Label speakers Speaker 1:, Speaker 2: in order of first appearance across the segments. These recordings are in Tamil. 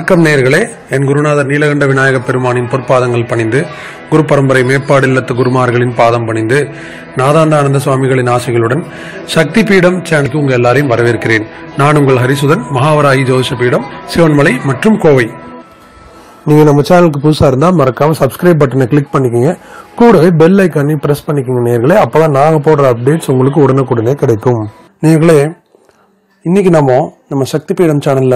Speaker 1: வணக்கம் நேயர்களே என் குருநாதர் நீலகண்ட விநாயக பெருமானின் பொற்பாதங்கள் பணிந்து குரு பரம்பரை மேப்பாடு இல்லத்து குருமார்களின் பாதம் பணிந்து நாதாந்த ஆனந்த சுவாமிகளின் ஆசைகளுடன் சக்தி பீடம் சேனலுக்கு உங்க எல்லாரையும் வரவேற்கிறேன் நான் உங்கள் ஹரிசுதன் மகாவராயி ஜோதிஷ பீடம் சிவன்மலை மற்றும் கோவை நீங்க நம்ம சேனலுக்கு புதுசா இருந்தா மறக்காம சப்ஸ்கிரைப் பட்டனை கிளிக் பண்ணிக்கோங்க கூடவே பெல் ஐக்கானையும் பிரஸ் பண்ணிக்கோங்க நேர்களே அப்பதான் நாங்க போடுற அப்டேட்ஸ் உங்களுக்கு உடனுக்குடனே கிடைக்கும் நேர்களே இன்னைக்கு நம்ம நம்ம சக்தி பீடம் சேனல்ல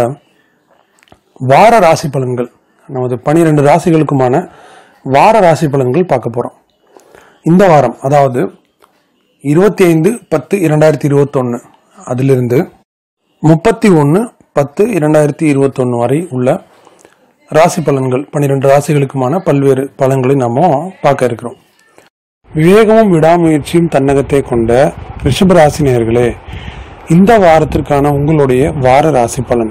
Speaker 1: வார ராசி பலன்கள் நமது பனிரெண்டு ராசிகளுக்குமான வார ராசி பலன்கள் பார்க்க போறோம் இந்த வாரம் அதாவது இருபத்தி ஐந்து பத்து இரண்டாயிரத்தி இருபத்தொன்னு அதிலிருந்து முப்பத்தி ஒன்று பத்து இரண்டாயிரத்தி இருபத்தொன்னு வரை உள்ள ராசி பலன்கள் பன்னிரெண்டு ராசிகளுக்குமான பல்வேறு பலன்களை நம்ம பார்க்க இருக்கிறோம் விவேகமும் விடாமுயற்சியும் தன்னகத்தை கொண்ட ரிஷப ராசினியர்களே இந்த வாரத்திற்கான உங்களுடைய வார ராசி பலன்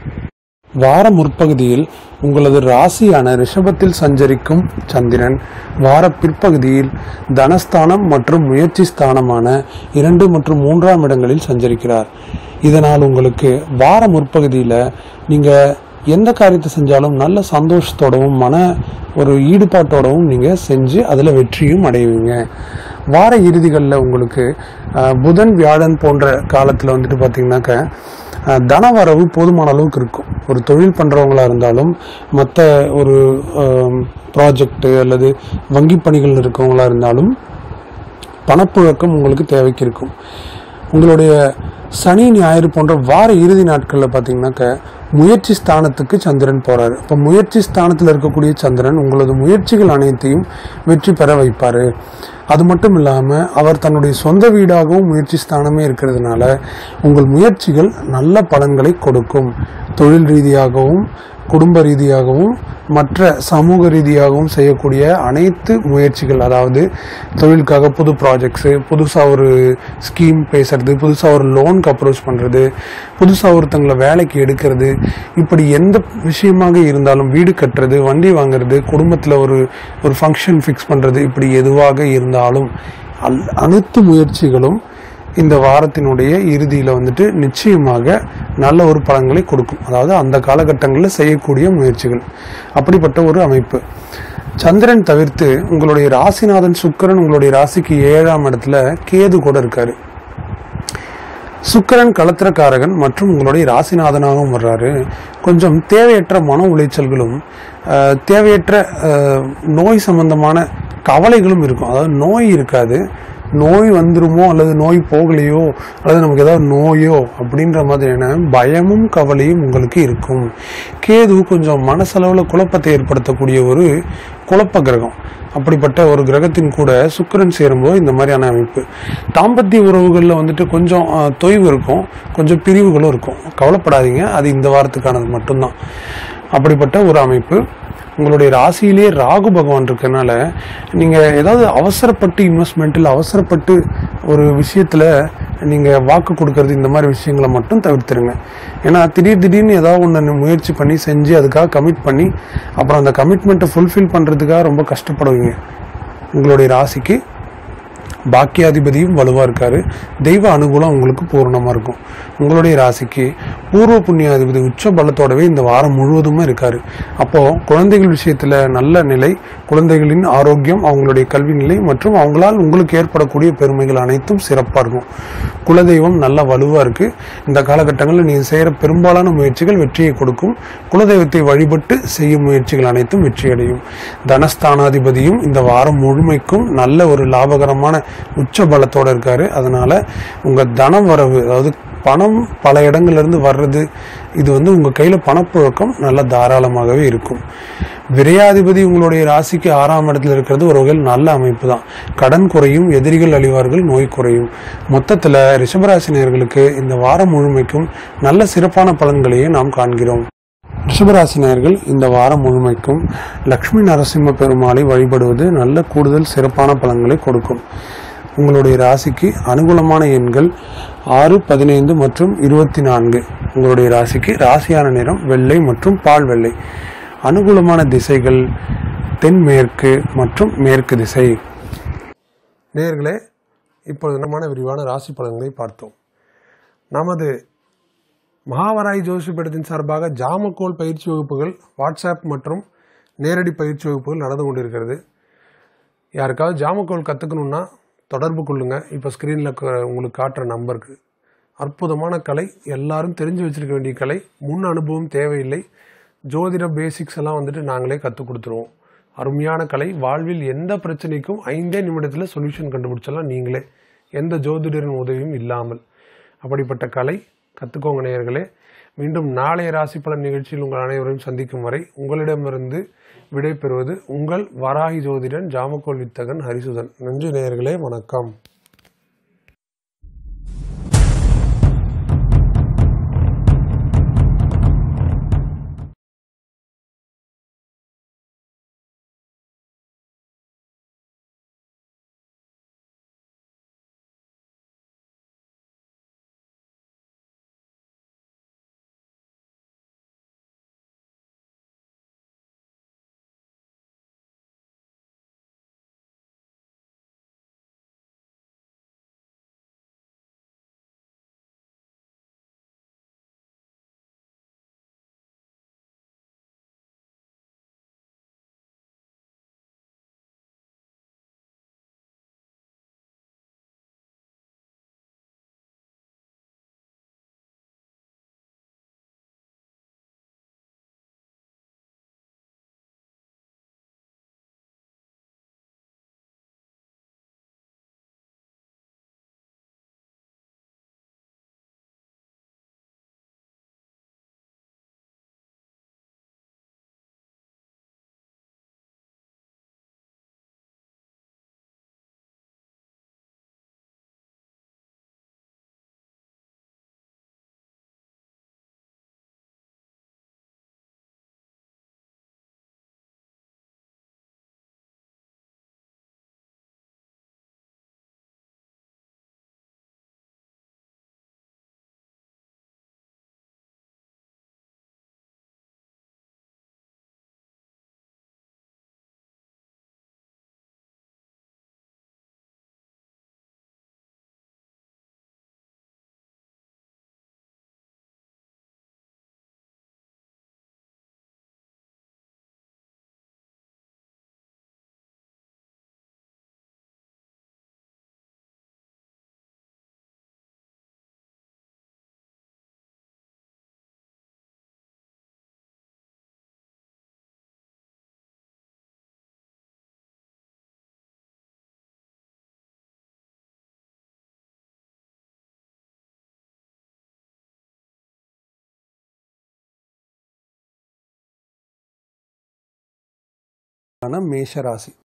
Speaker 1: வார முற்பகுதியில் உங்களது ராசியான ரிஷபத்தில் சஞ்சரிக்கும் சந்திரன் வார பிற்பகுதியில் தனஸ்தானம் மற்றும் முயற்சி ஸ்தானமான இரண்டு மற்றும் மூன்றாம் இடங்களில் சஞ்சரிக்கிறார் இதனால் உங்களுக்கு வார முற்பகுதியில் நீங்கள் எந்த காரியத்தை செஞ்சாலும் நல்ல சந்தோஷத்தோடவும் மன ஒரு ஈடுபாட்டோடவும் நீங்கள் செஞ்சு அதில் வெற்றியும் அடைவீங்க வார இறுதிகளில் உங்களுக்கு அஹ், புதன் வியாழன் போன்ற காலத்தில் வந்துட்டு பார்த்தீங்கன்னாக்க அஹ், தனவரவு போதுமான அளவுக்கு இருக்கும் ஒரு தொழில் பண்ணுறவங்களா இருந்தாலும் மற்ற ஒரு ப்ராஜெக்ட் அல்லது வங்கி பணிகள் இருக்கவங்களா இருந்தாலும் பணப்புழக்கம் உங்களுக்கு தேவைக்கு இருக்கும் உங்களுடைய சனி ஞாயிறு போன்ற வார இறுதி நாட்களில் பார்த்தீங்கன்னாக்க முயற்சி ஸ்தானத்துக்கு சந்திரன் போறாரு இப்போ முயற்சி ஸ்தானத்தில் இருக்கக்கூடிய சந்திரன் உங்களது முயற்சிகள் அனைத்தையும் வெற்றி பெற வைப்பார் அது மட்டும் இல்லாமல் அவர் தன்னுடைய சொந்த வீடாகவும் முயற்சி ஸ்தானமே இருக்கிறதுனால உங்கள் முயற்சிகள் நல்ல பலன்களை கொடுக்கும் தொழில் ரீதியாகவும் குடும்ப ரீதியாகவும் மற்ற சமூக ரீதியாகவும் செய்யக்கூடிய அனைத்து முயற்சிகள் அதாவது தொழிலுக்காக புது ப்ராஜெக்ட்ஸு புதுசாக ஒரு ஸ்கீம் பேசுறது புதுசாக ஒரு லோனுக்கு அப்ரோச் பண்ணுறது புதுசாக ஒருத்தங்களை வேலைக்கு எடுக்கிறது இப்படி எந்த விஷயமாக இருந்தாலும் வீடு கட்டுறது வண்டி வாங்குறது குடும்பத்தில் ஒரு ஒரு ஃபங்க்ஷன் ஃபிக்ஸ் பண்ணுறது இப்படி எதுவாக இருந்தாலும் அல் அனைத்து முயற்சிகளும் இந்த வாரத்தினுடைய இறுதியில் வந்துட்டு நிச்சயமாக நல்ல ஒரு பலன்களை கொடுக்கும் அதாவது அந்த காலகட்டங்களில் செய்யக்கூடிய முயற்சிகள் அப்படிப்பட்ட ஒரு அமைப்பு சந்திரன் தவிர்த்து உங்களுடைய ராசிநாதன் சுக்கிரன் உங்களுடைய ராசிக்கு ஏழாம் இடத்துல கேது கூட இருக்காரு சுக்கிரன் களத்திரக்காரகன் மற்றும் உங்களுடைய ராசிநாதனாகவும் வர்றாரு கொஞ்சம் தேவையற்ற மன உளைச்சல்களும் அஹ், தேவையற்ற அஹ், நோய் சம்பந்தமான கவலைகளும் இருக்கும் அதாவது நோய் இருக்காது நோய் வந்துருமோ அல்லது நோய் போகலையோ அல்லது நமக்கு ஏதாவது நோயோ அப்படின்ற மாதிரியான பயமும் கவலையும் உங்களுக்கு இருக்கும் கேது கொஞ்சம் மனசளவில் குழப்பத்தை ஏற்படுத்தக்கூடிய ஒரு குழப்ப கிரகம் அப்படிப்பட்ட ஒரு கிரகத்தின் கூட சுக்கிரன் சேரும்போது இந்த மாதிரியான அமைப்பு தாம்பத்திய உறவுகளில் வந்துட்டு கொஞ்சம் ஆஹ், தொய்வு இருக்கும் கொஞ்சம் பிரிவுகளும் இருக்கும் கவலைப்படாதீங்க அது இந்த வாரத்துக்கானது மட்டும்தான் அப்படிப்பட்ட ஒரு அமைப்பு உங்களுடைய ராசியிலே ராகு பகவான் இருக்கறனால நீங்கள் ஏதாவது அவசரப்பட்டு இன்வெஸ்ட்மெண்ட்டில் அவசரப்பட்டு ஒரு விஷயத்தில் நீங்கள் வாக்கு கொடுக்கறது இந்த மாதிரி விஷயங்களை மட்டும் தவிர்த்துருங்க ஏன்னா திடீர் திடீர்னு ஏதாவது ஒன்று முயற்சி பண்ணி செஞ்சு அதுக்காக கமிட் பண்ணி அப்புறம் அந்த கமிட்மெண்ட்டை ஃபுல்ஃபில் பண்ணுறதுக்காக ரொம்ப கஷ்டப்படுவீங்க உங்களுடைய ராசிக்கு பாக்கியாதிபதியும் வலுவாக இருக்காரு தெய்வ அனுகூலம் உங்களுக்கு பூர்ணமாக இருக்கும் உங்களுடைய ராசிக்கு பூர்வ புண்ணியாதிபதி உச்ச பலத்தோடவே இந்த வாரம் முழுவதுமே இருக்காரு அப்போது குழந்தைகள் விஷயத்தில் நல்ல நிலை குழந்தைகளின் ஆரோக்கியம் அவங்களுடைய கல்வி நிலை மற்றும் அவங்களால் உங்களுக்கு ஏற்படக்கூடிய பெருமைகள் அனைத்தும் சிறப்பாக இருக்கும் குலதெய்வம் நல்ல வலுவாக இருக்குது இந்த காலகட்டங்களில் நீங்கள் செய்கிற பெரும்பாலான முயற்சிகள் வெற்றியை கொடுக்கும் குலதெய்வத்தை வழிபட்டு செய்யும் முயற்சிகள் அனைத்தும் வெற்றியடையும் தனஸ்தானாதிபதியும் இந்த வாரம் முழுமைக்கும் நல்ல ஒரு லாபகரமான உச்ச பலத்தோட இருக்காரு அதனால உங்க தன வரவு அதாவது பணம் பல இடங்கள்ல இருந்து வர்றது இது வந்து உங்க கையில பணப்புழக்கம் நல்ல தாராளமாகவே இருக்கும் விரையாதிபதி உங்களுடைய ராசிக்கு ஆறாம் இடத்துல இருக்கிறது ஒரு வகையில் நல்ல அமைப்பு தான் கடன் குறையும் எதிரிகள் அழிவார்கள் நோய் குறையும் மொத்தத்தில் ரிஷபராசினியர்களுக்கு இந்த வாரம் முழுமைக்கும் நல்ல சிறப்பான பலன்களையே நாம் காண்கிறோம் ரிஷபராசினியர்கள் இந்த வாரம் முழுமைக்கும் லக்ஷ்மி நரசிம்ம பெருமாளை வழிபடுவது நல்ல கூடுதல் சிறப்பான பலன்களை கொடுக்கும் உங்களுடைய ராசிக்கு அனுகூலமான எண்கள் ஆறு பதினைந்து மற்றும் இருபத்தி நான்கு உங்களுடைய ராசிக்கு ராசியான நிறம் வெள்ளை மற்றும் பால் வெள்ளை அனுகூலமான திசைகள் தென்மேற்கு மற்றும் மேற்கு திசை நேர்களே இப்பொழுது நம்மான விரிவான ராசி பலன்களை பார்த்தோம் நமது மகாவராய் ஜோசி பீடத்தின் சார்பாக ஜாமக்கோல் பயிற்சி வகுப்புகள் வாட்ஸ்அப் மற்றும் நேரடி பயிற்சி வகுப்புகள் நடந்து கொண்டிருக்கிறது யாருக்காவது ஜாமக்கோல் கற்றுக்கணுன்னா தொடர்பு கொள்ளுங்க இப்போ ஸ்க்ரீனில் உங்களுக்கு காட்டுற நம்பருக்கு அற்புதமான கலை எல்லாரும் தெரிஞ்சு வச்சிருக்க வேண்டிய கலை முன் அனுபவம் தேவையில்லை ஜோதிட பேசிக்ஸ் எல்லாம் வந்துட்டு நாங்களே கற்றுக் கொடுத்துருவோம் அருமையான கலை வாழ்வில் எந்த பிரச்சனைக்கும் ஐந்தே நிமிடத்தில் சொல்யூஷன் கண்டுபிடிச்சலாம் நீங்களே எந்த ஜோதிடரின் உதவியும் இல்லாமல் அப்படிப்பட்ட கலை கற்றுக்கோங்க நேயர்களே மீண்டும் நாளைய ராசி பலன் நிகழ்ச்சியில் உங்கள் அனைவரையும் சந்திக்கும் வரை உங்களிடமிருந்து விடை பெறுவது உங்கள் வராகி ஜோதிடன் ஜாமக்கோல் வித்தகன் ஹரிசுதன் நன்றி நேயர்களே வணக்கம் மேஷராசி